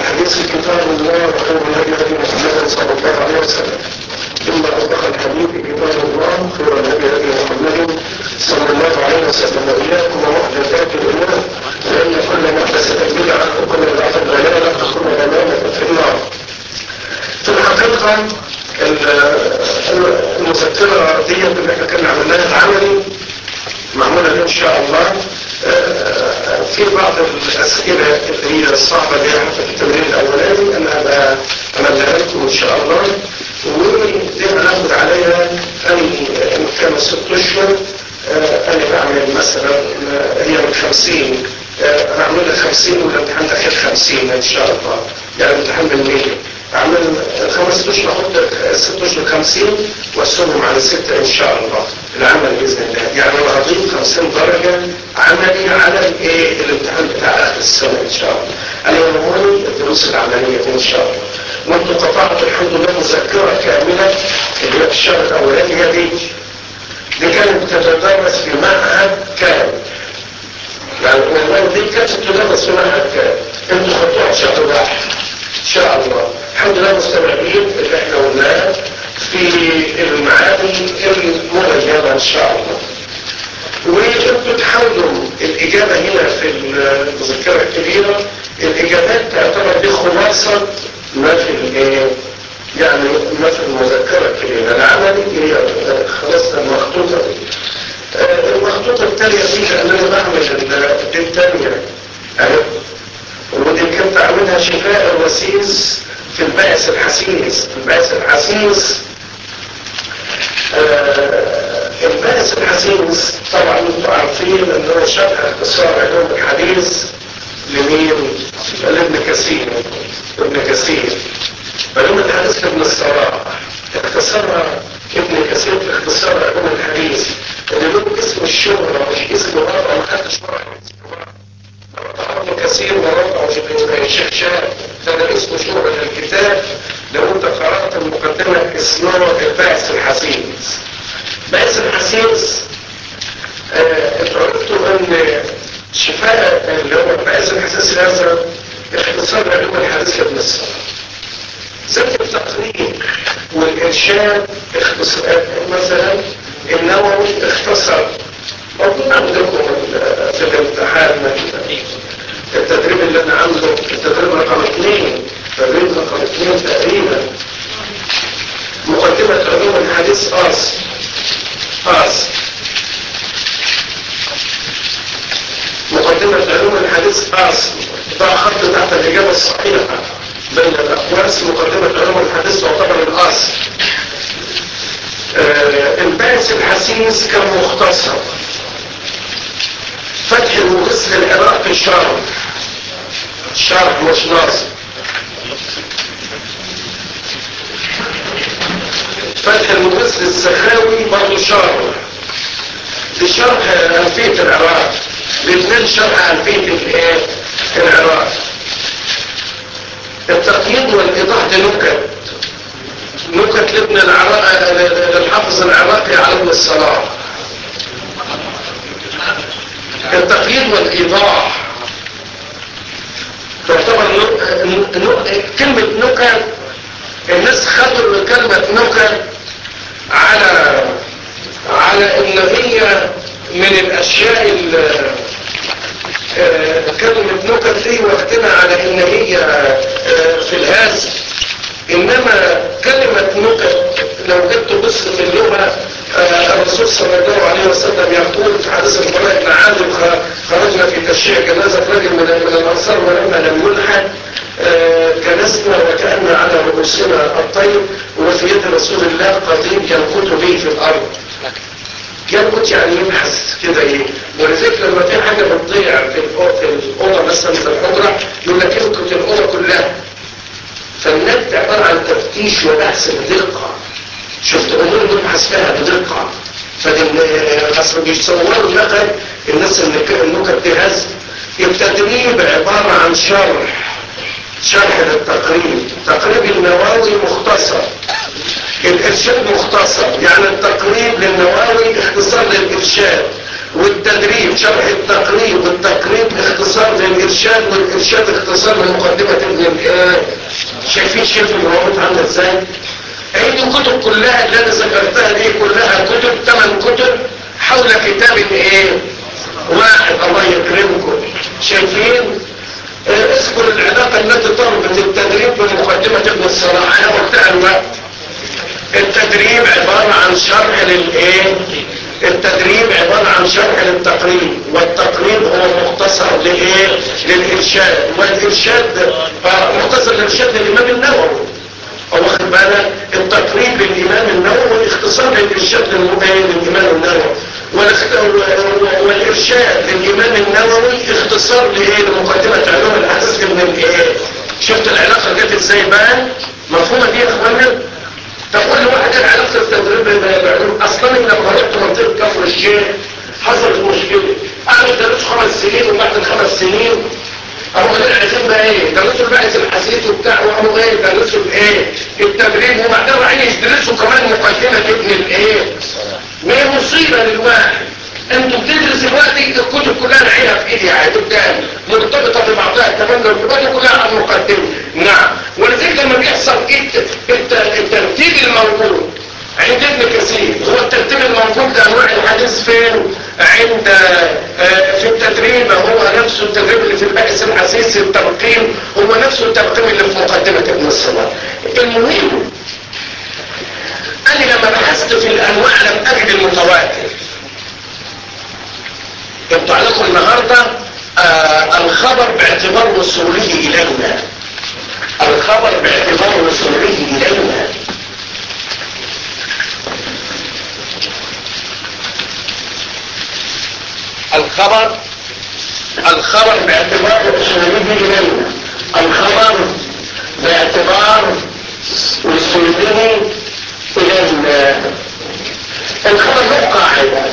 الحديث كتاب الله وخير الهدي هدي محمد صلى الله عليه وسلم ثم أصدق الحديث كتاب الله خير الهدي هدي محمد صلى الله عليه وسلم وإياكم ومحدثات الأمور فإن كل محدثة بدعة وكل بدعة ضلالة وكل ضلالة في النار. في الحقيقة المذكرة دي اللي احنا كنا عملناها عملي معمولة إن شاء الله في بعض الأسئلة اللي هي الصعبة اللي احنا في التمرين الأولاني أنا أملها لكم إن شاء الله ودي هناخد عليها أن كان ست أشهر أنا بعمل مثلا هي من خمسين هعملها خمسين والامتحان الأخير خمسين إن شاء الله يعني امتحان بالمية أعمل خمس أشهر أحط ست أشهر خمسين وأقسمهم على ستة إن شاء الله العمل بإذن الله يعني أنا هضيف 50 درجة عملي على الإيه الامتحان بتاع آخر السنة إن شاء الله أنا يهمني الدروس العملية إن شاء الله وأنتم قطعتوا الحمد لله مذكرة كاملة اللي هي في الشهر الأولاني هي دي دي كانت بتتدرس في معهد كامل يعني والله دي كانت بتدرس في معهد كامل أنتوا خدتوها في شهر واحد إن شاء الله الحمد لله مستمرين اللي احنا قلناه في المعاني المغيرة ان شاء الله وانتوا تحاولوا الاجابة هنا في المذكرة الكبيرة الاجابات تعتبر دي خلاصة ما في الايه يعني ما في المذكرة الكبيرة العملي هي خلاصة المخطوطة دي المخطوطة التالية دي لان انا بعمل دي التانية اهي ودي كنت عاملها شفاء الوسيس في البائس الحسيس البائس الحسيس آه البائس الحسيس طبعا انتم عارفين ان هو شرح اختصار علوم الحديث لمين؟ لابن كثير ابن كثير علوم الحديث لابن الصلاح اختصرها ابن كثير في اختصار علوم الحديث اللي له اسم الشهرة مش اسم مرة ما حدش ابن كثير ورفعه الشيخ شاب ده اسم شهرة الكتاب لو انت قرأت المقدمة اسمه البائس الحسيس بائس الحسيس انتوا عرفتوا ان شفاء اللي هو البائس الحسيس هذا اختصار علوم الحديث لابن الصلاح زي التقريب والإرشاد اختصار مثلا النووي اختصر موجود عندكم في الامتحان التدريب اللي انا عامله التدريب رقم اثنين تدريب رقم اثنين تقريبا مقدمة علوم الحديث قاس قاس مقدمة علوم الحديث قاس ده خط تحت الإجابة الصحيحة بين الأقواس مقدمة علوم الحديث تعتبر القاس آه البائس الحسيس كان مختصر فتح المغس العراقي شرح شرح مش ناصر فتح المغس السخاوي برضه شرح لشرح ألفية العراق الاثنين شرح ألفية الايه العراق التقييد والإيضاح دي نكت نكت لابن العراق للحافظ العراقي على ابن الصلاح التقييد والإيضاح تعتبر كلمة نكت الناس خدوا من كلمة نكت على على ان هي من الاشياء كلمة نكت دي واخدنا على ان هي في الهاز انما كلمة نكت لو جبت بص في اللغة الرسول صلى الله عليه وسلم يقول في حديث البراء بن عازب خرجنا في تشييع جنازة رجل من من الانصار ولما لم يلحد جلسنا وكأن على رؤوسنا الطير وفي يد رسول الله قضيب ينقط به في الارض ينقط يعني يبحث كده ايه ولذلك لما في حاجة بتضيع في الأوضة مثلا في الحجرة يقول لك ينقط الأوضة كلها فالنبت عبارة عن تفتيش وبحث بدقة شفت امور نبحث فيها بدقة فاصل بيصوروا النقد الناس اللي النكت دي هز التدريب عبارة عن شرح شرح للتقريب تقريب النواوي مختصر الارشاد مختصر يعني التقريب للنواوي اختصار للارشاد والتدريب شرح التقريب والتقريب اختصار للارشاد الارشاد اختصار لمقدمة ابن الايه شايفين شايف المواد عامله ازاي هي الكتب كلها اللي انا ذكرتها دي كلها كتب ثمان كتب حول كتاب ايه واحد الله يكرمكم شايفين اه اذكر العلاقة التي تربط التدريب بمقدمة ابن الصلاح انا قلتها الوقت التدريب عبارة عن شرح للايه التدريب عبارة عن شرح للتقريب والتقريب هو مختصر لايه للارشاد والارشاد مختصر للارشاد للامام النووي واخد بالك التقريب للامام النووي والاختصار للارشاد للامام النووي والارشاد للامام النووي اختصار لايه لمقدمة علوم الاحداث من الايه شفت العلاقة جت ازاي بقى مفهومة دي يا اخوانا تقول لي واحد ايه علاقة التدريب بالعلوم اصلا لما رحت منطقة كفر الشيخ حصلت مشكلة قعدوا درسوا خمس سنين وبعد الخمس سنين قاموا غير عايزين بقى ايه درسوا البحث الحسيس وبتاع وقاموا ايه درسوا الايه التدريب وبعدين رايحين يدرسوا كمان مقدمة ابن الايه ما هي مصيبة للواحد انتوا بتدرس الوقت الكتب كلها نعيها في ايدي يعني قدام مرتبطة ببعضها كمان الارتباط كلها على المقدمة نعم ولذلك لما بيحصل الترتيب الموجود عند ابن كثير هو الترتيب الموجود لانواع الحديث فين عند اه في التدريب هو نفسه التدريب اللي في البحث الحسيسي الترقيم هو نفسه الترقيم اللي في مقدمة ابن الصلاة المهم انا لما بحثت في الانواع لم اجد المتواتر يبقى لكم النهاردة آه الخبر باعتبار وصوله الينا الخبر باعتبار وصوله الينا الخبر الخبر باعتبار وصوله الينا الخبر باعتبار وصوله الينا الخبر له قاعده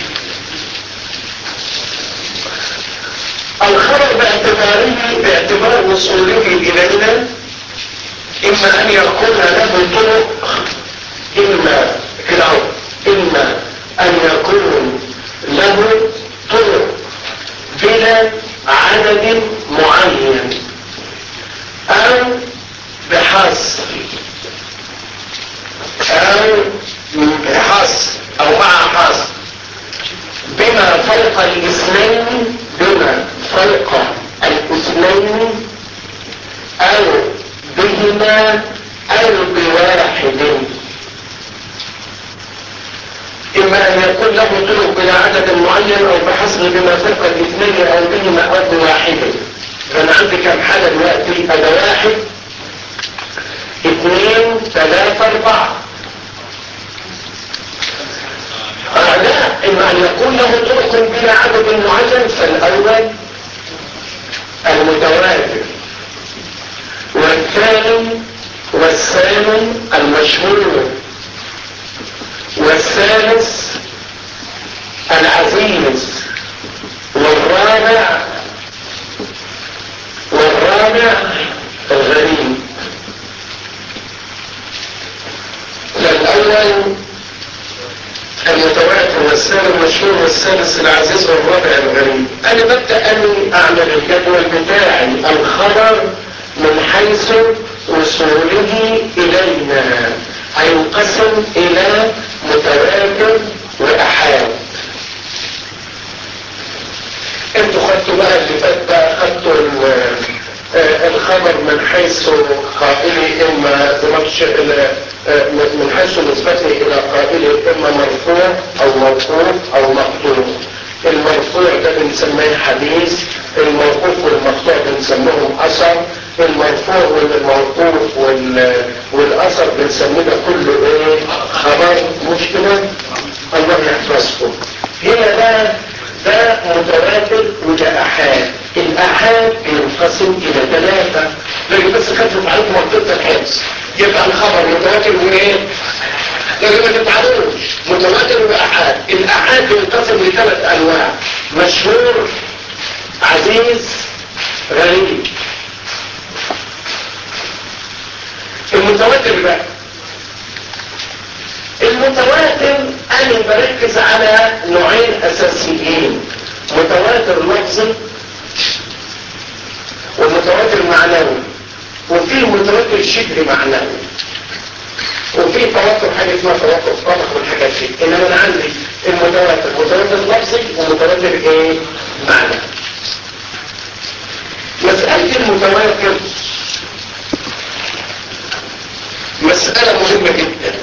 الخبر باعتباره باعتبار وصوله إلينا إما أن يكون له طرق إما كده إما أن يكون له طرق بلا عدد معين أو بحصر أو بحصر أو مع حصر بما فوق الاثنين بما فوق الاثنين او بهما او بواحد اما ان يكون له طرق بلا عدد معين او بحسب بما فوق الاثنين او بهما او بواحد فانا عندي كم حالة دلوقتي هذا واحد اثنين ثلاثة اربعة آه لا اما ان يكون له طرق بلا عدد معين فالاول المتواتر والثاني والثاني المشهور والثالث العزيز والرابع والرابع الغريب فالاول المتواتر والثاني المشهور والثالث العزيز والرابع الغريب انا ببدأ اني اعمل الجدول بتاعي الخبر من حيث وصوله الينا هينقسم الى متواتر واحاد انتوا خدتوا بقى اللي فات بقى خدتوا الخبر من حيث قائله اما بمرش من حيث نسبته الى قائله اما مرفوع او مرفوع او مقطوع المرفوع ده بنسميه حديث الموقوف والمقطوع بنسميهم اثر المرفوع والموقوف والاثر بنسميه ده كله ايه خبر مش كده الله يحفظكم هنا بقى ده متواتر وده احاد الاحاد بينقسم الى ثلاثة لكن بس خدت عليكم منطقة الحفظ يبقى الخبر متواتر وايه لكن ما تتعلموش متواتر واحاد الاحاد بينقسم لثلاث انواع مشهور عزيز غريب المتواتر بقى المتواتر انا بركز على نوعين اساسيين متواتر لفظي معنوي وفي متواتر شبه معنوي وفي تواتر حاجه اسمها تواتر طبق والحاجات دي انما انا عندي المتواتر متواتر لفظي ومتواتر ايه معنى مسألة المتواتر مسألة مهمة جدا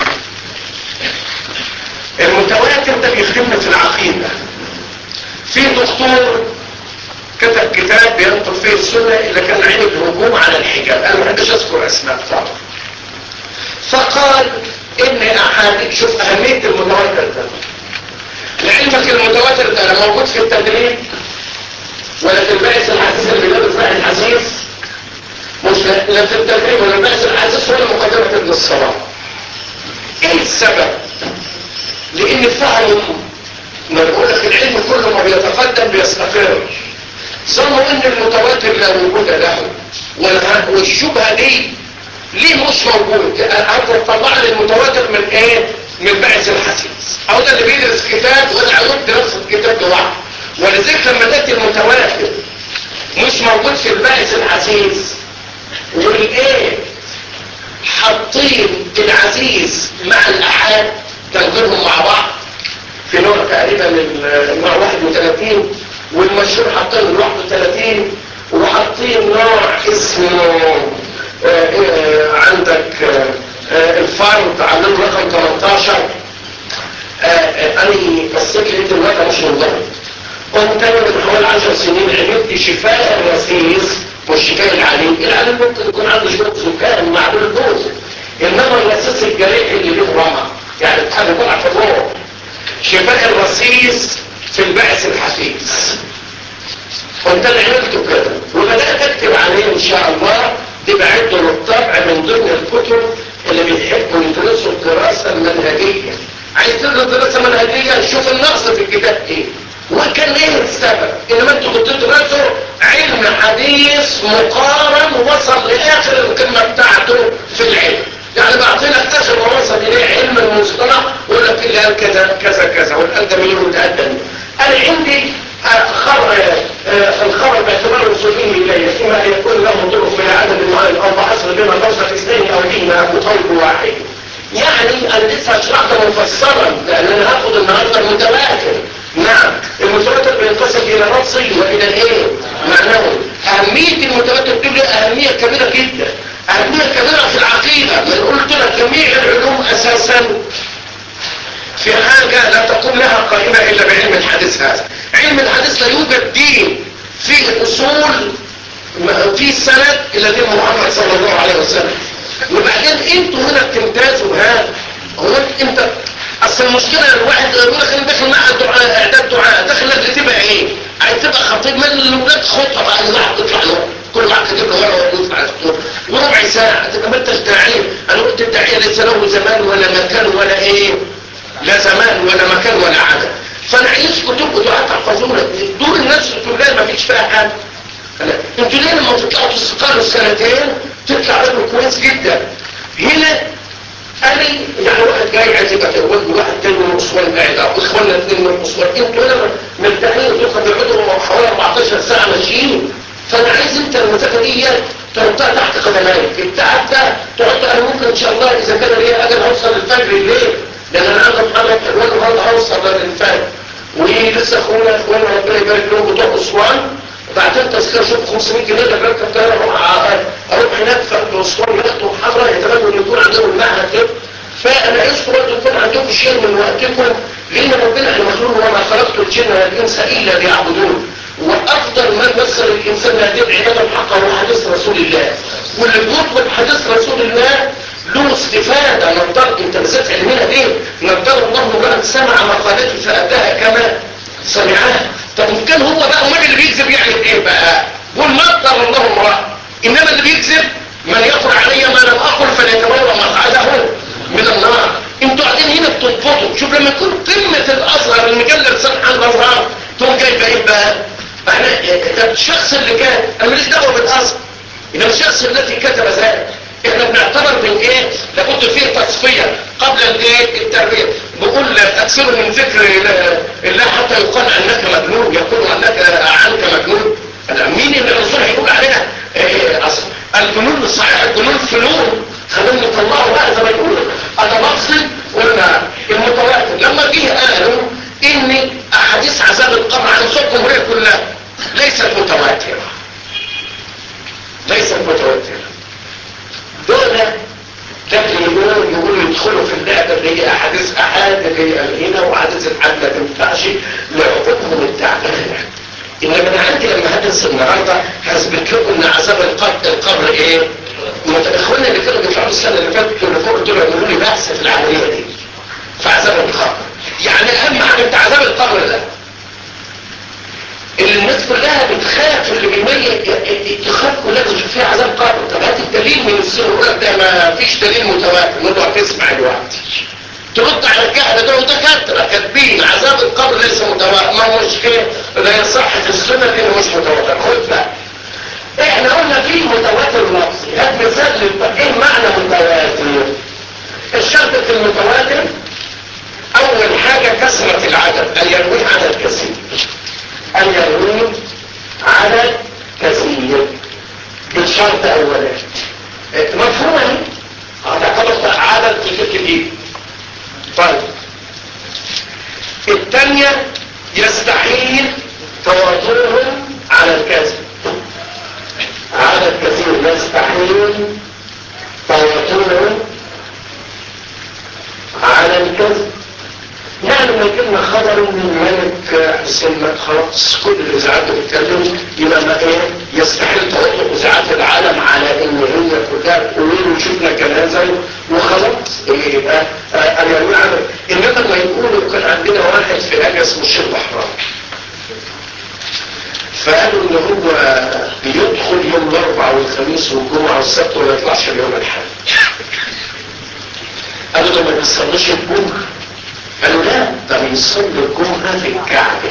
المتواتر ده بيخدمنا في العقيدة في دكتور كتب كتاب بينطق فيه السنة اللي كان عينه الهجوم على الحجاب انا ما حدش اذكر اسماء طبعا فقال ان احاديث شوف اهمية المتواتر ده لعلمك المتواتر ده لا موجود في التدريب ولا في البعث الحسيس اللي بيدرس بقى الحسيس مش لا في التدريب ولا البعث الحسيس ولا مقدمة ابن الصلاة ايه السبب لان فهم ما بقول لك العلم كل ما بيتقدم بيستقر ظنوا ان المتواتر لا وجود له والشبهة دي ليه مش موجود انت تطلع لي المتواتر من ايه من بعث الحسيس او ده اللي بيدرس كتاب ولا عيوب دراسة كتاب لوحده ولذلك لما تأتي المتواتر مش موجود في الباعث العزيز والايه حاطين العزيز مع الاحاد تنقلهم مع بعض في نوع تقريبا النوع 31 والمشهور حاطين ال 31 وحاطين نوع اسمه آآ آآ عندك آآ الفرد علم رقم 18 اني قصيت لي دلوقتي مش منضبط قمت انا من حوالي 10 سنين عملت شفاء الرصيص والشفاء العليم العليم ممكن يكون عنده شويه سكان معدول الدوز انما الرصيص الجريح اللي له رمى يعني بتحب يكون في الروح شفاء الرصيص في البعث الحثيث قمت انا عملته كده وبدات اكتب عليه ان شاء الله دي بعده للطبع من ضمن الكتب اللي بيحبوا يدرسوا الدراسه المنهجيه عايز تدرس دراسه منهجيه شوف النقص في الكتاب ايه وكان ايه السبب انما انتوا كنتوا تدرسوا علم حديث مقارن وصل لاخر القمه بتاعته في العلم يعني بعطينا اخر ما وصل اليه علم المصطلح ويقول لك اللي قال كذا كذا كذا والقال ده مليون متقدم انا عندي خبر الخبر باعتبار وصوله اليه فيما يكون له طرق من عدد معين او بعصر بما توصف اثنين او دينا او قلب واحد يعني انا لسه شرحت مفصلا لان انا هاخد النهارده المتواتر نعم المتواتر بينقسم الى نصي والى الايه معنوي اهميه المتواتر دي اهميه كبيره جدا اهميه كبيره في العقيده من قلت لك جميع العلوم اساسا في حاجه لا تقوم لها قائمه الا بعلم الحديث هذا علم الحديث لا يوجد دين فيه اصول في السند الى دين محمد صلى الله عليه وسلم وبعدين انتوا هنا بتمتازوا هذا هو انت اصل المشكلة الواحد يقول لك انا داخل مع الدعاء اعداد دعاء داخل لك تبقى ايه عايز تبقى خطيب من الاولاد خطة بقى اللي واحد تطلع له كل واحد كاتب له ورقه ويطلع الخطوط وربع ساعة تبقى ما انتش داعية انا قلت الداعية ليس له زمان ولا مكان ولا ايه لا زمان ولا مكان ولا عدد فانا عايزكم تبقوا دعاء تحفظونا دور الناس الكلية ما فيش فيها حاجة انتوا ليه لما تطلعوا تستقروا سنتين تطلع رجل كويس جدا هنا انا يعني واحد جاي عايز يبقى تزوج واحد تاني من اسوان قاعد او اخواننا اثنين من اسوان انتوا هنا مرتاحين وتبقى تقعدوا حوالي 14 ساعه ماشيين فانا عايز انت المسافه دي تحطها تحت قدميك التعب ده تحط انا ممكن ان شاء الله اذا كان ليا اجل اوصل للفجر الليل لان انا عندي محمد حلوان النهارده هوصل للفجر ولسه اخونا اخوانا ربنا يبارك لهم بتوع اسوان بعدين تذكر شوف 500 جنيه ده بركب طياره اروح اروح هناك في اسوان ياخدوا محاضره يتمنوا ان يكون عندهم المعهد كده فانا عايزكم برضه يكون عندكم شيء من وقتكم لان ربنا المخلوق وما خلقت الجن والانس الا ليعبدون وافضل ما مثل الانسان هذه العباده الحق هو حديث رسول الله واللي بيطلب حديث رسول الله له استفادة نضر انت بالذات علمنا دي نضر الله امرأة سمع مقالته فأداها كما سمعها طب كان هو بقى امال اللي بيكذب يعمل ايه بقى قول نضر الله امرأة انما اللي بيكذب من يقول علي ما لم اقل فليتبوأ مقعده من النار انتوا قاعدين هنا بتنفضوا شوف لما يكون قمة الازهر المجلد سمح الازهر تقوم جايبه ايه بقى احنا ده الشخص اللي كان انا ماليش دعوه بالازهر انما الشخص الذي كتب ذلك احنا بنعتبر من ايه لابد فيه تصفية قبل الايه التربية بقول اكثر من ذكر الله حتى يقال انك مجنون يقول انك عنك مجنون مين اللي الرسول هيقول علينا الحديث النهارده هثبت لكم ان عذاب القبر القبر ايه؟ اخواننا اللي كانوا بيطلعوا السنه اللي فاتت اللي فوق دول يعملوا لي بحث في العمليه دي في عذاب القبر يعني اهم حاجه انت عذاب القبر ده اللي الناس كلها بتخاف اللي بيميت تخاف كلها تشوف فيها عذاب قبر طب هات الدليل من السنه يقول لك ده ما فيش دليل متواتر نقول له هتسمع دلوقتي ترد على الجهل دول دكاتره كاتبين عذاب القبر ليس متواتر ما هو مشكله لا يصح في السنه لانه مش متواتر خد بقى احنا قلنا في متواتر لفظي هات مثال ايه معنى متواتر الشرط في المتواتر اول حاجه كثره العدد ان يرويه عدد كثير ان يرويه عدد كثير دي شرط اولاني مفهوم هتعتبر عدد كتير طيب الثانية يستحيل تواترهم على الكذب عدد كثير يستحيل تواترهم على الكذب يعني ما كنا خبر من ملك حسين مات خلاص كل الاذاعات بتتكلم يبقى ما ايه يستحيل توقف اذاعات العالم على ان هي كلها تقول وشفنا جنازه وخلاص إيه يبقى انا يعني انما لما يقولوا كان عندنا واحد في الاجا اسمه الشيخ بحران فقالوا ان هو بيدخل يوم الاربعاء والخميس والجمعه والسبت وما يطلعش اليوم الحد قالوا ده ما بيصليش الجمعه قالوا لا ده بيصلي الجمعة في الكعبة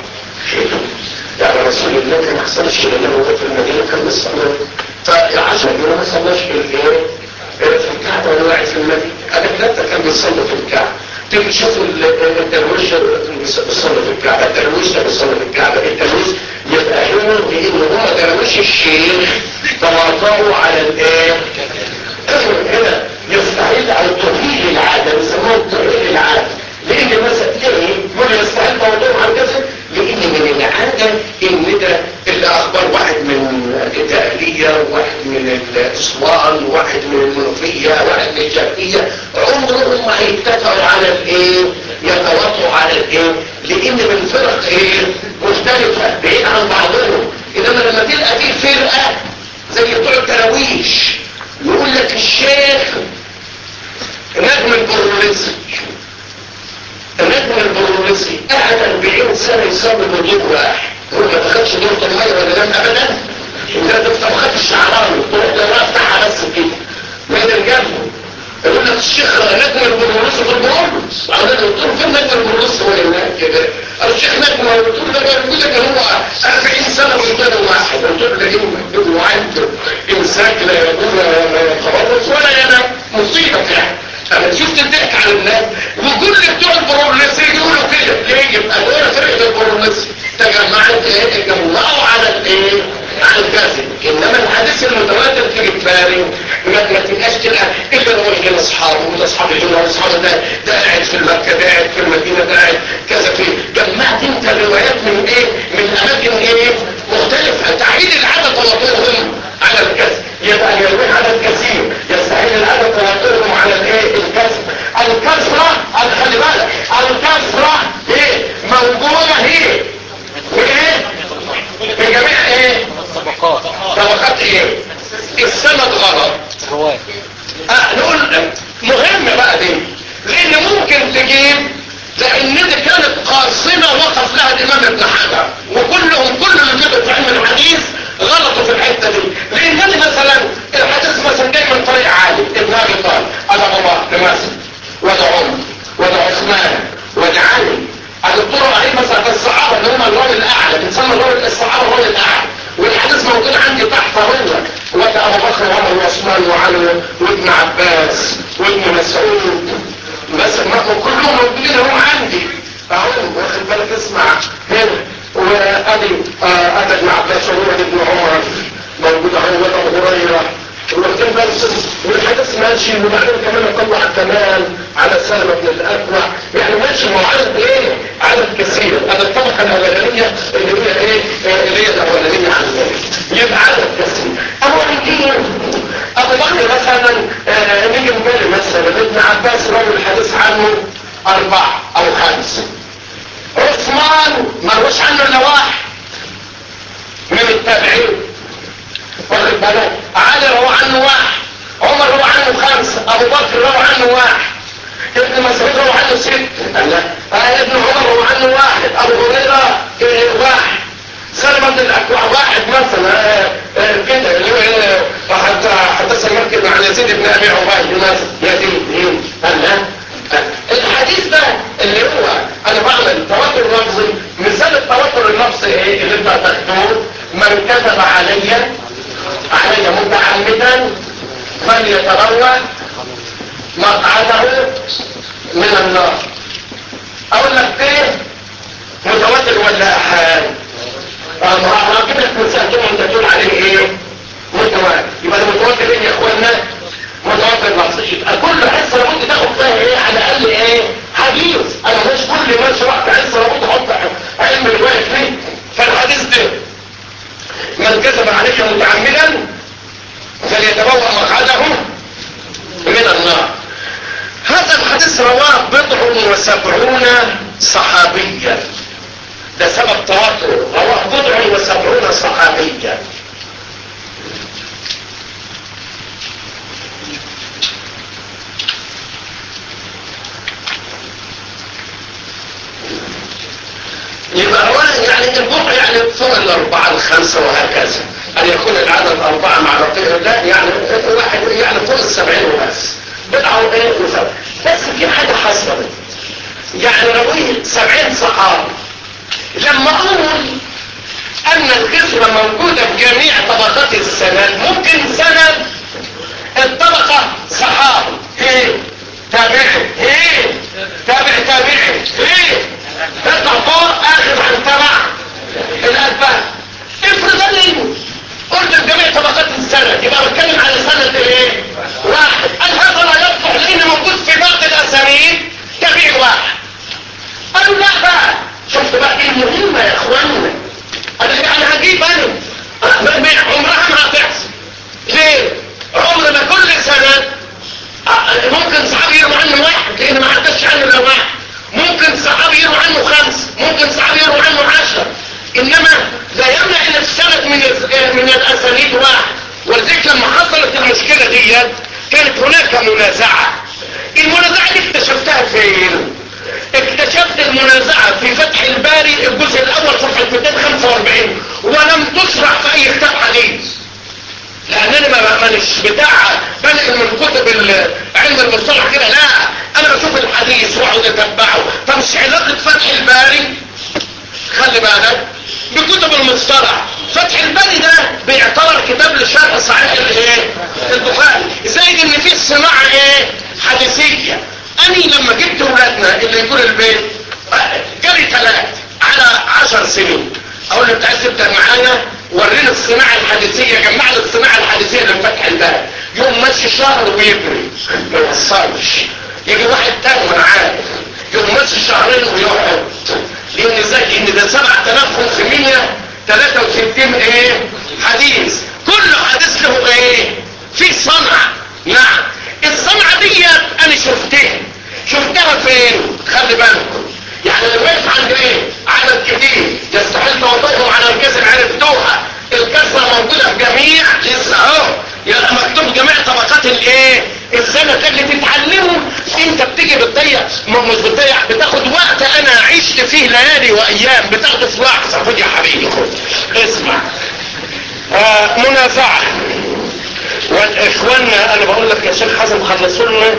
يعني رسول الله كان ما حصلش لنا هو في المدينة كان بيصلي فعشان يوم ما صلاش في الايه في الكعبة ولا قاعد في المدينة قال لا ده كان بيصلي في الكعبة تيجي تشوف الدرويش بيصلي في الكعبة الدرويش ده بيصلي في الكعبة الدرويش يبقى هنا لان هم درويش الشيخ تواطؤوا على الايه هنا يستحيل على التوحيد العادة بيسموه التوحيد العادة لان مثلا ليه يقول يستحيل موضوع عن كذا لان من العادة ان ده اللي اخبر واحد من الدقلية واحد من الاسوان واحد من المنوفية واحد من الجافية عمرهم ما هيتفقوا على الايه يتوافقوا على الايه لان من فرق ايه مختلفة بعيد عن بعضهم انما لما تلقى في فرقة زي بتوع التراويش يقول لك الشيخ نجم البروليسي النجم البروليسي قعد 40 سنة يصلي بدور واحد هو ما تاخدش دورة المية ولا لم ابدا انت ما خدتش شعراني تروح ده افتحها بس كده ما جنبه يقول لك الشيخ نجم البروليسي في البروليس قال له قلت له فين نجم البروليسي هو هناك كده قال الشيخ نجم قلت له ده بيقول لك هو 40 سنة بدور واحد قلت له ده ايه وعنده امساك لا يقول تبرص ولا ينام مصيبة يعني انا شفت الضحك على الناس وكل بتوع البروليسي يقولوا كده ليه يبقى دول فرقه البروليسي تجمعت ايه تجمعوا على الايه على الكذب انما الحديث المتواتر تيجي تباري ما ما تبقاش تلقى الا لو يجي اصحابه وده اصحابه يجوا اصحابه ده ده قاعد في مكه ده قاعد في المدينه ده قاعد كذا في جمعت انت الروايات من ايه من اماكن ايه مختلفه تعيد العدد تواترهم على الكذب يبقى يروي عدد كثير يستحيل العدد تواترهم على الايه الكذب الكثره خلي بالك الكثره ايه موجوده هي وايه في جميع ايه طبقات طبقات ايه السند غلط رواية اه نقول مهم بقى دي لان ممكن تجيب لان دي كانت قاصمة وقف لها الامام ابن حجر وكلهم كل اللي كتبوا في علم الحديث غلطوا في الحتة دي لان دي مثلا الحديث مثلا جاي من طريق عالي ابن ابي طالب ابو بكر مثلا وده عمر وده عثمان وده علي الدكتور عليه مثلا في الصحابة اللي هم الراوي الاعلى بنسمى الراوي الصحابة الراوي الاعلى والحديث موجود عندي تحت هو وده ابو بكر وعمر وعثمان وعلي وابن عباس وابن مسعود بس ما كلهم موجودين هم عندي اهو واخد بالك اسمع هنا وادي آه ادي ابن عباس وولد ابن عمر موجود اهو وده ابو هريره واخدين بس والحدث ماشي وبعدين كمان اطلع كمان على سهل بن الاكوع يعني ماشي ما هو عدد ايه عدد كثير هذا الطبقه الاولانيه اللي هي ايه اللي هي الاولانيه عن ذلك يبقى عدد كثير ابو عكيم ابو بكر مثلا آه نيجي نقول مثلا ابن عباس روى الحديث عنه اربعه او خمسه عثمان ما روش عنه الا واحد من آه ابن عمر هو عنه واحد ابو هريره آه واحد سلمة بن الاكوع واحد مثلا آه آه كده اللي هو حتى حدثنا مركز عن يزيد بن ابي عبيد مثلا يزيد قال لا الحديث ده اللي هو انا بعمل توتر لفظي مثال التوتر اللفظي ايه اللي انت هتاخدوه من كتب علي علي متعمدا فليتبوأ مقعده من النار اقول لك ايه متوتر ولا احاد انا اجيب لك مثال ثم انت تقول عليه ايه متوتر يبقى المتوتر ايه يا اخوانا متوتر لفظي يبقى كل حصه لابد تاخد فيها ايه على الاقل ايه حديث انا مش كل ما شرحت حصه لابد احط علم الروايه فيه فالحديث ده من كذب عليك متعمدا فليتبوأ مقعده من النار هذا الحديث رواه بضع وسبعون صحابيا ده سبب تواتر رواه بضع وسبعون صحابيا يبقى اولا يعني البضع يعني فوق الاربعه الخمسه وهكذا ان يكون العدد اربعه مع رقيق الله يعني واحد يعني فوق السبعين وبس بضعه وايه وسبع بس في حاجه حصلت يعني رويه سبعين صحابي لما اقول ان الكسرة موجودة في جميع طبقات السند ممكن سند الطبقة صحابي ايه تابعي ايه تابع تابعي ايه تطلع فوق اخر عن تبع الاتباع افرض اني قلت في جميع طبقات السند يبقى بتكلم على سند ايه واحد قال هذا لا يصلح لان موجود في بعض الاسانيد تابعي واحد قالوا لا بقى شفت بقى ايه المهمة يا اخوانا انا يعني هجيب انا عمرها ما هتحصل ليه عمر ما كل سنة ممكن صحابي يروي عنه واحد لان ما عدتش عنه الا واحد ممكن صحابي يروي عنه خمس ممكن صحابي يروي عنه عشر انما لا يمنع ان السند من من الاسانيد واحد ولذلك لما حصلت المشكلة دي كانت هناك منازعة المنازعة دي اكتشفتها فين اكتشفت المنازعة في فتح الباري الجزء الاول صفحة 245 ولم تشرح في اي كتاب حديث لانني ما مانيش بتاع بنقل من كتب علم المصطلح كده لا انا بشوف الحديث واقعد اتبعه فمش علاقة فتح الباري خلي بالك بكتب المصطلح فتح الباري ده بيعتبر كتاب لشرح صحيح الايه البخاري زائد ان فيه صناعة ايه حديثية اني لما جبت ولادنا اللي يقول البيت جالي ثلاث على عشر سنين اقول له انت عايز تبدا معانا ورينا الصناعه الحديثيه جمع لي الصناعه الحديثيه اللي فتح الباب يوم ماشي شهر ويجري ما يوصلش يجي واحد تاني وانا عارف يوم ماشي شهرين ويقعد لان ازاي لان ده 7563 ايه حديث كل حديث له ايه في صنعه نعم الصنعة دي انا شفتها شفتها فين خلي بالكم يعني اللي واقف عند ايه عدد كتير يستحيل توضيهم على الكسر عرفتوها الكسرة موجودة في جميع لسه اهو يبقى مكتوب جميع طبقات الايه السنة اللي تتعلمه انت بتيجي بتضيع مش بتضيع بتاخد وقت انا عشت فيه ليالي وايام بتاخده في لحظة خد يا حبيبي خد اسمع آه منازعة واخواننا انا بقول لك يا شيخ حسن خلصوا لنا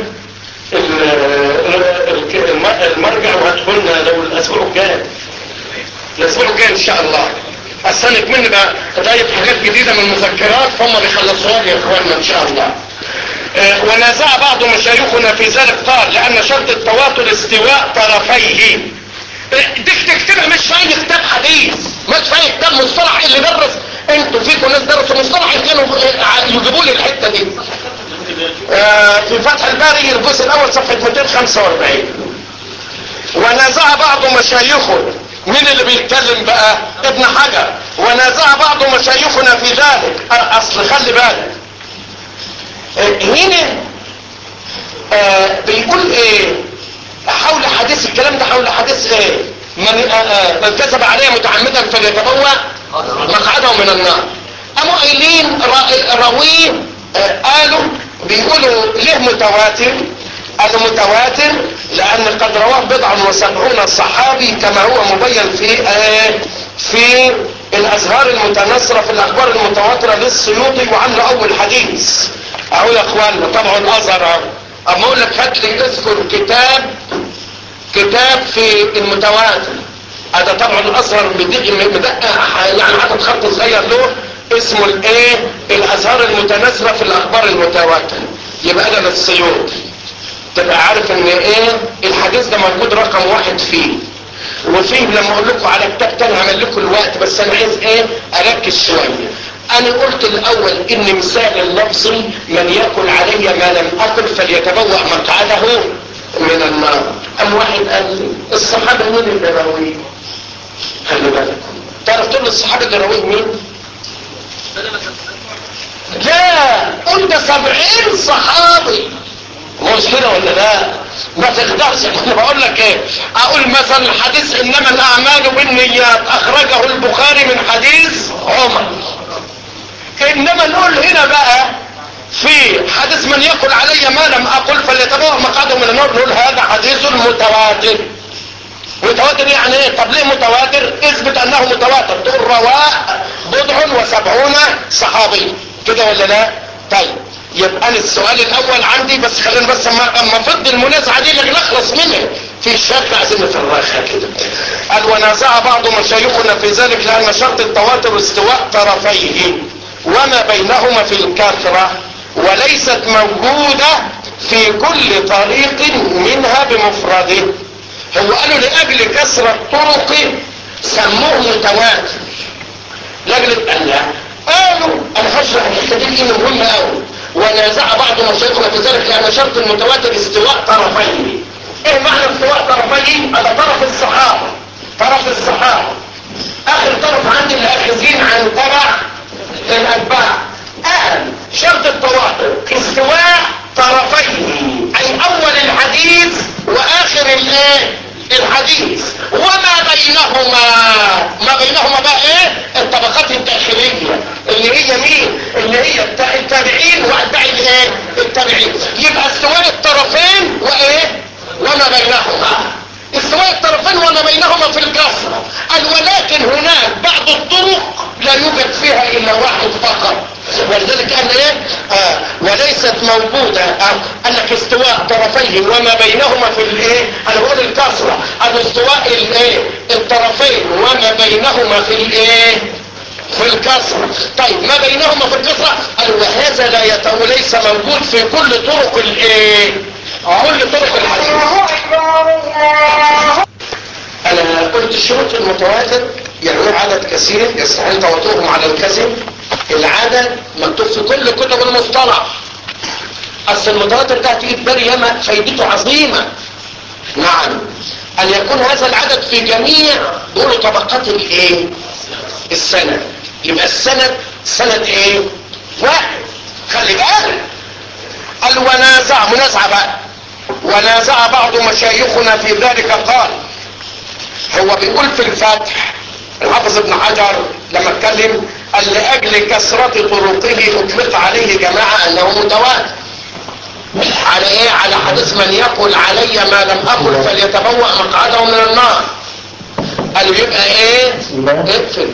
المرجع وهاتوا لنا لو الاسبوع الجاي الاسبوع الجاي ان شاء الله السنة مني بقى طيب حاجات جديدة من المذكرات فهم بيخلصوها لي يا اخواننا ان شاء الله اه ونازع بعض مشايخنا في ذلك قال لان شرط التواتر استواء طرفيه دي تكتبها مش في اي كتاب حديث مش في اي كتاب مصطلح اللي درس انتوا فيكم ناس درسوا مصطلح كانوا يجيبوا لي الحته دي آه في فتح الباري الجزء الاول صفحه 245 ونازع بعض مشايخه مين اللي بيتكلم بقى ابن حجر ونازع بعض مشايخنا في ذلك آه اصل خلي بالك آه هنا آه بيقول ايه حول حديث الكلام ده حول حديث ايه من, آه من كذب عليه متعمدا فليتبوأ مقعده من النار قاموا قايلين راويه آه قالوا بيقولوا ليه متواتر المتواتر لان قد رواه بضع وسبعون صحابي كما هو مبين في آه في الازهار المتناثرة في الاخبار المتواترة للسيوطي وعامل اول حديث اهو يا اخوانا طبعا الازهر اهو اما اقول لك هات لي اذكر كتاب كتاب في المتواتر هذا طبعا الازهر مدقق يعني عدد خط صغير له اسمه الايه الازهار المتناثرة في الاخبار المتواترة يبقى ده للسيوطي تبقى عارف ان ايه الحديث ده موجود رقم واحد فيه وفيه لما اقول لكم على كتاب تاني هعمل لكم الوقت بس انا عايز ايه اركز شويه انا قلت الاول ان مثال اللفظي من ياكل علي ما لم اكل فليتبوأ مقعده من النار ام واحد قال لي الصحابه مين اللي راويه خلي بالكم تعرف تقول الصحابه اللي راويه مين لا قلت سبعين صحابي مش كده ولا لا ما تقدرش انا بقول لك ايه اقول مثلا الحديث انما الاعمال بالنيات اخرجه البخاري من حديث عمر انما نقول هنا بقى في حديث من يقول علي ما لم اقل فليتبوأ مقعده من النار نقول هذا حديث متواتر متواتر يعني ايه طب ليه متواتر اثبت انه متواتر تقول رواه بضع وسبعون صحابي كده ولا لا طيب يبقى انا السؤال الاول عندي بس خلينا بس اما اما فض المنازعه دي اللي نخلص منها في الشرط عايزين نفرخها كده قال ونازع بعض مشايخنا في ذلك لان شرط التواتر استواء طرفيه وما بينهما في الكثره وليست موجوده في كل طريق منها بمفرده هو قالوا لاجل كثره طرق سموه متواتر لاجل ان قالوا انا هشرح الحته دي لان مهمه قوي ونازع بعض مشايخنا في ذلك لان شرط المتواتر استواء طرفين ايه معنى استواء طرفين هذا طرف الصحابه طرف الصحابه اخر طرف عندي الاخذين عن تبع الاتباع اهم شرط التواتر استواء طرفين اي اول الحديث واخر الايه الحديث وما بينهما ما بينهما بقى ايه الطبقات الداخلية اللي هي مين اللي هي التابعين واتباع الايه التابعين يبقى استواء الطرفين وايه وما بينهما استواء الطرفين وما بينهما في الكسرة قال ولكن هناك بعض الطرق لا يوجد فيها الا واحد فقط ولذلك قال ايه آه وليست موجودة آه انك استواء طرفيه وما بينهما في الايه انا بقول الكسرة قال استواء الايه الطرفين وما بينهما في الايه في الكسرة طيب ما بينهما في الكسرة قال وهذا لا يتو ليس موجود في كل طرق الايه كل طرق الحديث انا قلت الشروط المتواتر يعني عدد كثير يستحيل تواترهم على الكذب العدد مكتوب في كل كتب المصطلح اصل المتواتر ده هتيجي بالي ياما فايدته عظيمه نعم ان يكون هذا العدد في جميع دول طبقات الايه السند يبقى السند سند ايه واحد خلي بالك قال ونازع منازعه بقى ونازع بعض مشايخنا في ذلك قال هو بيقول في الفتح الحافظ ابن حجر لما اتكلم قال لاجل كثرة طرقه اطلق عليه جماعة انه متواتر على ايه على حديث من يقول علي ما لم اقل فليتبوأ مقعده من النار قالوا يبقى ايه اقفل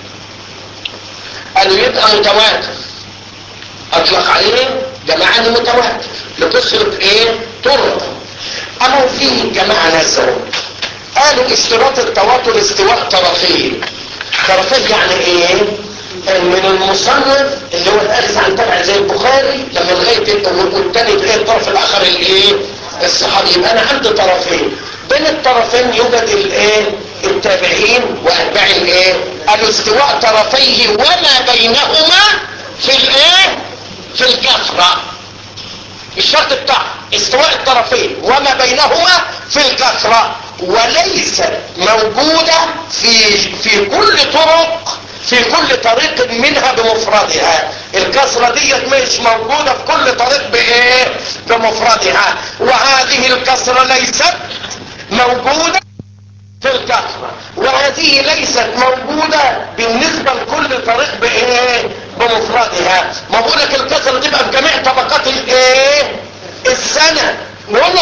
قالوا يبقى متواتر اطلق عليه جماعة متواتر لكثرة ايه طرق اما في جماعة نزلوا قالوا اشتراط التواتر استواء طرفين طرفين يعني ايه من المصنف اللي هو الارث عن تبع زي البخاري لما لغايه والتاني ايه الطرف الاخر الايه الصحابي يبقى انا عندي طرفين بين الطرفين يوجد الايه التابعين واتباع الايه قالوا استواء طرفيه وما بينهما في الايه في الكثره الشرط بتاع استواء الطرفين وما بينهما في الكثرة وليست موجودة في في كل طرق في كل طريق منها بمفردها الكسرة ديت مش موجودة في كل طريق بايه بمفردها وهذه الكسرة ليست موجودة في الكثرة وهذه ليست موجودة بالنسبة لكل طريق بايه بمفردها ما بقولك الكسرة تبقى في جميع طبقات الايه السنة نقول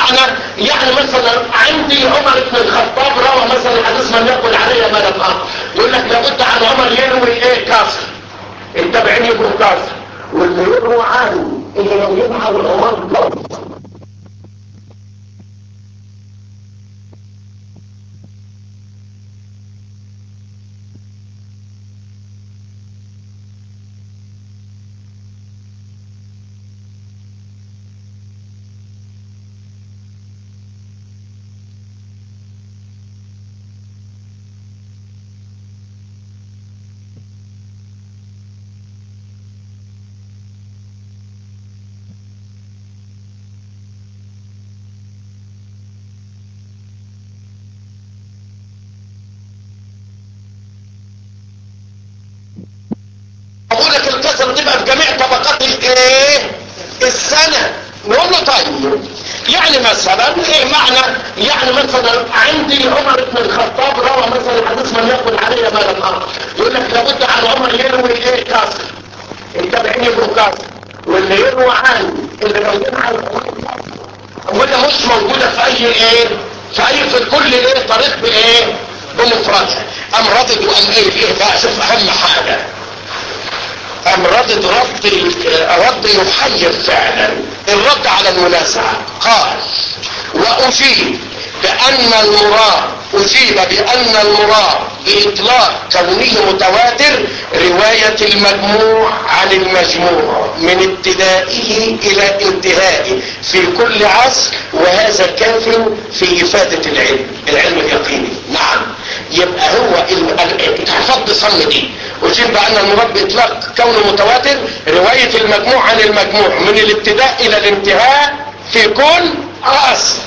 معنى يعني مثلا عندي عمر بن الخطاب روى مثلا حديث من يقول علي ما لم أقل يقول لك لابد عن عمر يروي ايه كسر التابعين يبقوا كسر واللي يروى عنه اللي لو يبقى عمر كسر اقول لك الكسر تبقى في جميع طبقات الايه السنة نقول له طيب يعني مثلا ايه معنى يعني مثلا عندي عمر بن الخطاب روى مثلا حديث من يقول علي ما لم ارى يقول لك لابد عن عمر يروي ايه كسر التابعين يبقوا كسر واللي يروى عنه اللي موجود عن وده مش موجودة في اي ايه في اي في كل ايه طريق بايه بمفردها ام ردد وام ايه ايه بقى شوف اهم حاجة ام ردد رد رد يحير فعلا الرد على المنازعة قال واجيب بان المراد اجيب بان المراد باطلاق كونه متواتر رواية المجموع عن المجموع من ابتدائه الى انتهائه في كل عصر وهذا كاف في افادة العلم العلم اليقيني نعم يبقى هو حفظ صم دي اجيب بان المراد باطلاق كونه متواتر رواية المجموع عن المجموع من الابتداء الى الانتهاء في كل عصر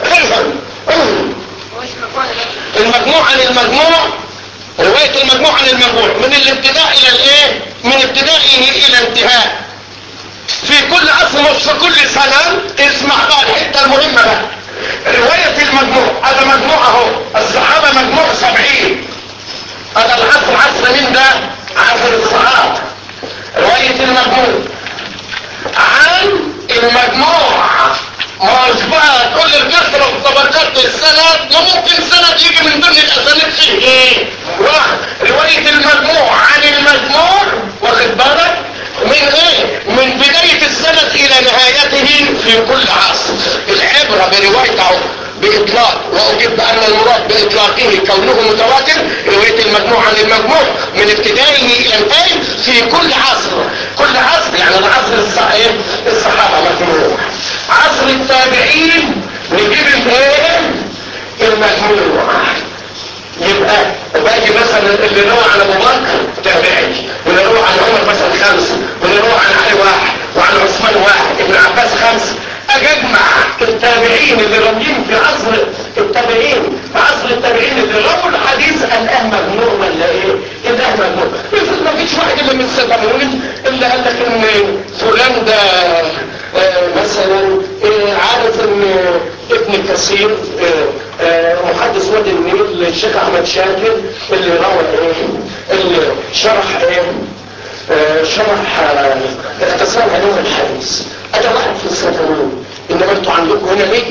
المجموع عن المجموع رواية المجموع عن المجموع من الابتداء الى الايه من ابتدائه الى انتهاء في كل عصر مش في كل سنة اسمع بقى الحتة المهمة بقى رواية المجموع هذا مجموع اهو الصحابة مجموع سبعين هذا العصر عصر مين ده عصر الصحابة رواية المجموع عن المجموع مش بقى كل الكسرة وطبقات السند ما ممكن سند يجي من ضمن الاسانيد فيه ايه واحد رواية المجموع عن المجموع واخد بالك من ايه من بداية السند الى نهايته في كل عصر العبرة بروايته باطلاق واجيب بان المراد باطلاقه كونه متواتر رواية المجموع عن المجموع من ابتدائه الى انتهائه في كل عصر كل عصر يعني العصر الصحيح الصحابة مجموع عصر التابعين نجيب الايه المجموع يبقى باجي مثلا اللي روى عن ابو بكر تابعي واللي روى عن عمر مثلا خمسه واللي روى عن علي واحد وعن عثمان واحد ابن عباس خمسه اجي اجمع التابعين اللي راويين في عصر التابعين في عصر التابعين اللي رووا الحديث الان مجموع ولا ايه؟ الان مجموع ما فيش واحد الا من السبعين اللي قال لك ان فلان ده آه مثلا آه عارف ان ابن كثير آه محدث وادي النيل الشيخ احمد شاكر اللي روى ايه اللي شرح ايه شرح اختصار علوم الحديث انا واحد في السفرون انما انتوا عندكم هنا ليه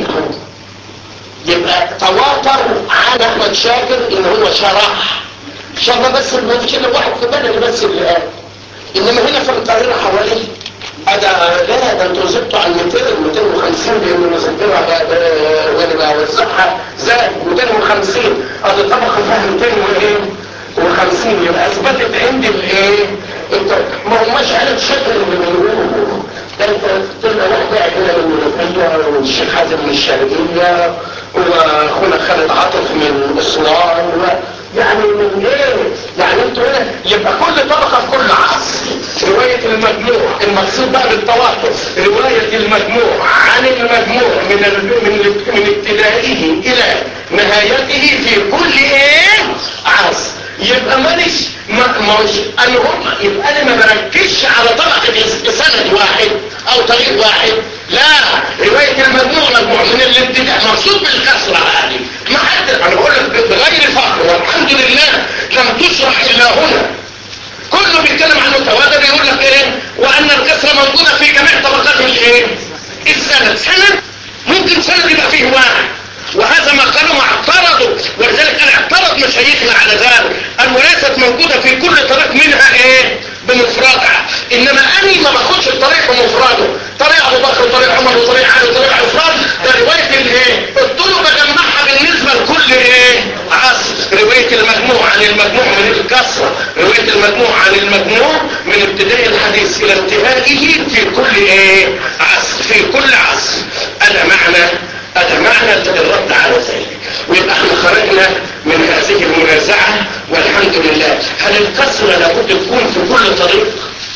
يبقى تواتر عن احمد شاكر ان هو شرح شرح بس ما فيش الا واحد في بلد بس اللي قال انما هنا في القاهره حوالي ادا لا ده انتوا زدتوا على 200 250 لان مذكرها وانا بوزعها زائد 250 ادي طبقه فيها 200 وايه و50 يبقى اثبتت عندي الايه ما هماش عارف شكل اللي بيقولوا ده انت تبقى واحد قاعد هنا من المنوفيه والشيخ حازم من الشرقيه واخونا خالد عاطف من اسوان يعني من ايه يعني انتوا هنا يبقى كل طبقه في كل عصر رواية المجموع المقصود بقى بالتواتر رواية المجموع عن المجموع من ال... من من ابتدائه الى نهايته في كل ايه عصر يبقى ماليش ما مش انا هم يبقى انا ما بركزش على طبقة سند واحد او طريق واحد لا رواية المجموع مجموع من الابتداء مقصود بالكسرة هذه ما حد انا بقول لك بغير فخر والحمد لله لم تشرح الا هنا كله بيتكلم عن المتواتر يقول لك ايه وان الكسرة موجودة في جميع طبقات الايه السند سند ممكن ممكن سند يبقى فيه واحد وهذا ما قالوا اعترضوا ولذلك انا اعترض مشايخنا على ذلك قالوا ليست موجودة في كل طريق منها ايه بمفردها انما اني ما باخدش الطريق بمفرده طريق ابو بكر وطريق عمر وطريق علي وطريق عثمان ده رواية الايه الطرق بجمعها بالنسبة لكل ايه عصر رواية المجموع عن المجموع من الكسرة رواية المجموع عن المجموع من ابتداء الحديث الى انتهائه في كل ايه عصر في كل عصر انا معنى هذا معنى الرد على ذلك ويبقى احنا خرجنا من هذه المنازعة والحمد لله هل الكسرة لابد تكون في كل طريق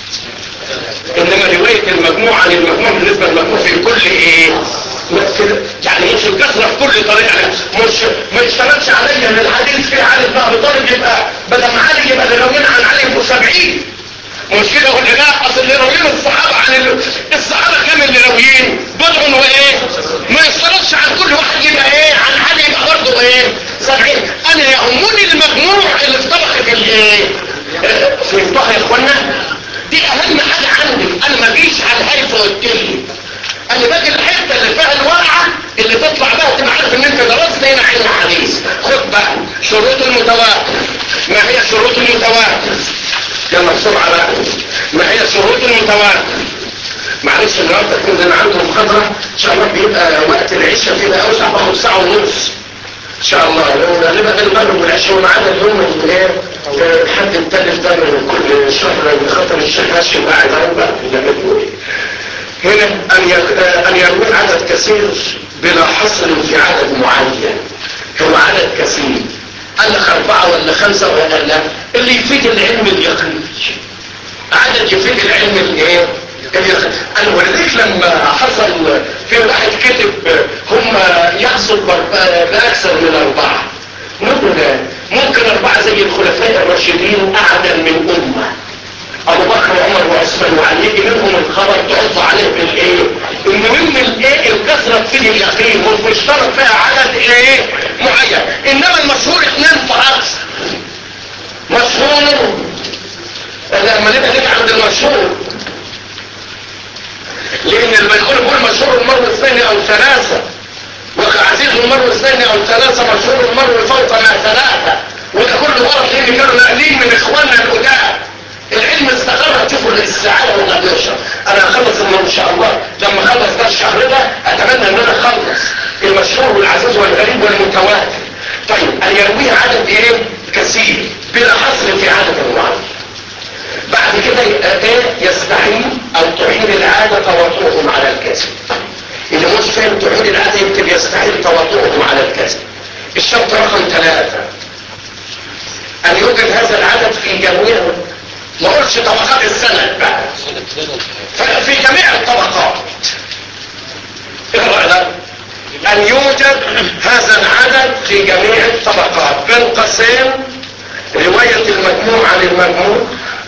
انما رواية المجموع عن المجموع بالنسبة للمجموع في كل ايه يعني ايش الكسرة في كل طريق يعني مش ما يشتغلش عليا ان الحديث في علي بن ابي طالب يبقى بدل ما علي يبقى اللي راويين عن علي يبقوا 70 مش كده ولا لا اصل اللي راويين الصحابة عن ال... الصحابة كام اللي راويين بضع وايه ما يشترطش عن كل واحد يبقى ايه عن علي يبقى برضه ايه 70 انا يهمني المجموع اللي في طبقة الايه فهمتوها يا اخوانا دي اهم حاجة عندي انا ما جيش على الهيفة والتلي انا باجي الحتة اللي فيها الواقعة اللي تطلع بها تبقى عارف ان انت درست هنا علم حديث خد بقى شروط المتواتر ما هي شروط المتواتر يلا بسرعة بقى ما هي شروط المتواتر معلش النهارده كنت انا عندهم محاضرة ان شاء الله بيبقى وقت العشاء كده اوسع باخد ساعة ونص ان شاء الله لو غالبا ده المغرب والعشاء ومعانا اليوم اللي هي الحد التالف ده من كل شهر بخاطر الشيخ هاشم قاعد اهو بقى هنا ان ان يروي عدد كثير بلا حصر في عدد معين هو عدد كثير قال لك اربعة ولا خمسة ولا لا اللي يفيد العلم اليقيني عدد يفيد العلم الايه انا ولذلك لما حصل في واحد كتب هم يحصل باكثر من اربعة نقول ممكن اربعة زي الخلفاء الراشدين اعدل من امة ابو بكر وعمر وعثمان وعلي يجي منهم الخبر تحط عليه بالايه المهم الايه الكثرة تفيد اليقين مش مشترك فيها عدد ايه معين انما المشهور اثنين فقط مشهور لما نبقى نيجي عند المشهور لان المشهور يقول مشهور المرء اثنين او ثلاثة وعزيز المرء اثنين او ثلاثة مشهور المرء فوق ما ثلاثة وده كله غلط لان كانوا ناقلين من اخواننا القدام العلم استقر تشوفوا الاستعادة ولا بيشرب انا هخلص ان شاء الله لما اخلص ده الشهر ده اتمنى ان انا اخلص المشهور والعزيز والغريب والمتواتر طيب ان يرويه عدد ايه كثير بلا حصر في عدد معين بعد كده ايه يستحيل او تحيل العادة تواطؤهم على الكذب اللي مش فاهم تحيل العادة يكتب يستحيل تواطؤهم على الكذب الشرط رقم ثلاثة ان يوجد هذا العدد في جميع ما قلش طبقات السنة بقى في جميع الطبقات اقرأ ده ان يوجد هذا العدد في جميع الطبقات بين قسم رواية المجموع عن المجموع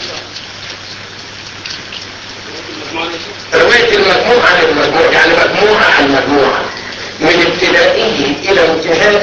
رواية المجموع عن المجموع يعني مجموعة عن مجموعة من ابتدائه الى انتهائه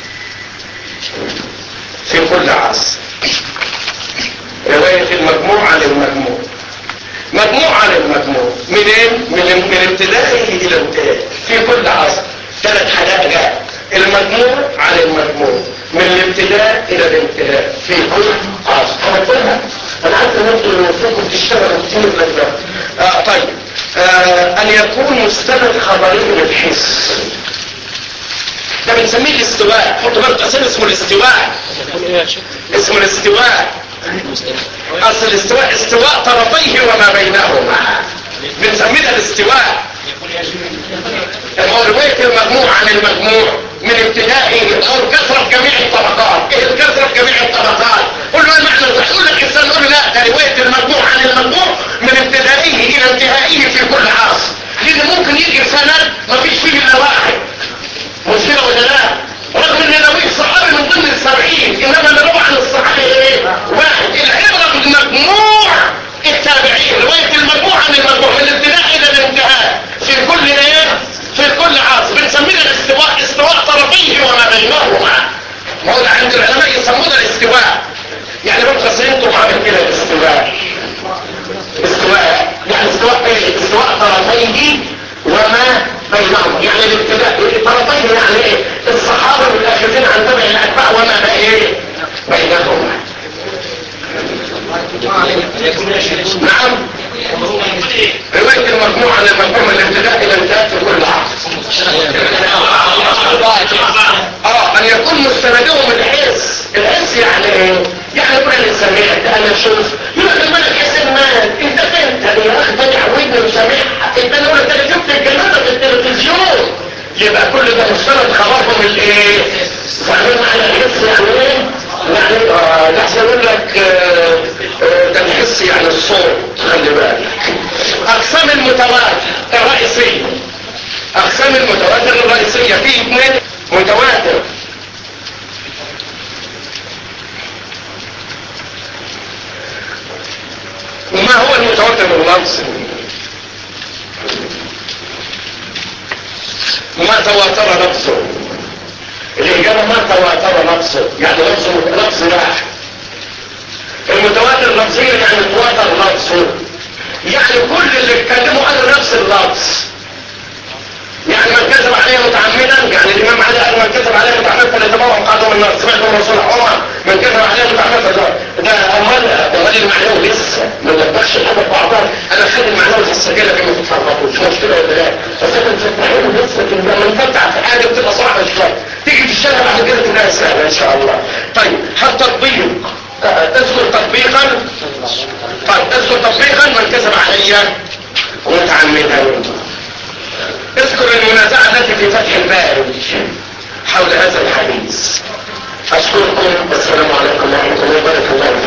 في كل عصر رواية المجموع عن المجموع مجموع عن المجموع منين من من ابتدائه الى انتهائه في كل عصر ثلاث حاجات جاء المجموع عن المجموع من الابتداء الى الانتهاء في كل عصر هقولها انا عارف ان انتوا المفروض تشتغلوا كتير لك آه طيب آه ان يكون مستند خبري للحس ده بنسميه الاستواء حطوا بالك قسم اسمه الاستواء اسمه الاستواء اصل الاستواء استواء طرفيه وما بينهما بنسميه ده الاستواء هو رواية المجموع عن المجموع من ابتدائه او الكثرة في جميع الطبقات ايه الكثرة في جميع الطبقات قول له معنى يقول لك انسان يقول لا ده رواية المجموع عن المجموع من ابتدائه الى انتهائه في كل عصر لان ممكن يجي سند ما فيش فيه الا واحد مش كده ولا لا رغم ان النبي الصحابي من ضمن السبعين انما اللي روى عن الصحابي ايه واحد العبرة بالمجموع التابعين رواية المجموع عن المجموع من الابتداء الى الانتهاء في كل ايه في كل عصر بنسميه الاستواء استواء طرفيه وما بينهما ما هو عند العلماء يسمونه الاستواء يعني ببقى سينتم عامل كده الاستواء استواء يعني استواء ايه استواء طرفيه وما بينهما يعني الابتداء نعم رواية المجموعة عن المجموعة من الابتداء الى الانتهاء في كل عصر اه ان يكون مستندهم الحس الحس يعني ايه يعني يقول انا سمعت انا شوف يقول لك الملك حسين مات انت فين يا اخي ده عودني وسامعها انت انا اقول لك انا شفت الكلام ده في التلفزيون يبقى كل ده مستند خبرهم الايه فاهمين معنى الحس يعني ايه يعني اه لحظة يقول لك آه آه ده الحس يعني الصوت خلي بالك اقسام المتواتر الرئيسية اقسام المتواتر الرئيسية في اثنين متواتر وما هو المتواتر اللفظي ما تواتر لفظه الإجابة ما تواتر لفظه يعني لفظه لفظ واحد المتواتر لفظيا يعني تواتر لفظه يعني كل اللي اتكلموا قالوا نفس اللفظ يعني من كذب عليه متعمدا يعني الامام علي قال من كذب عليه متعمدا فليتبوأ مقعده من النار سمعت من رسول عمر من كذب عليه متعمدا ده امال امال المعنوي لسه ما نبقاش الحاجه بعضها انا خلي المعنوي لسه كده كما تتحركوا مش مشكله ولا لا بس انت بتفتحوا لسه لما نفتح في حاجه بتبقى صعبه شويه تيجي في الشارع بعد كده تلاقيها سهله ان شاء الله طيب هل تطبيق اذكر تطبيقا طيب اذكر تطبيقا من كذب علي متعمدا اذكر المنازعة التي في فتح الباري حول هذا الحديث اشكركم والسلام عليكم ورحمة الله وبركاته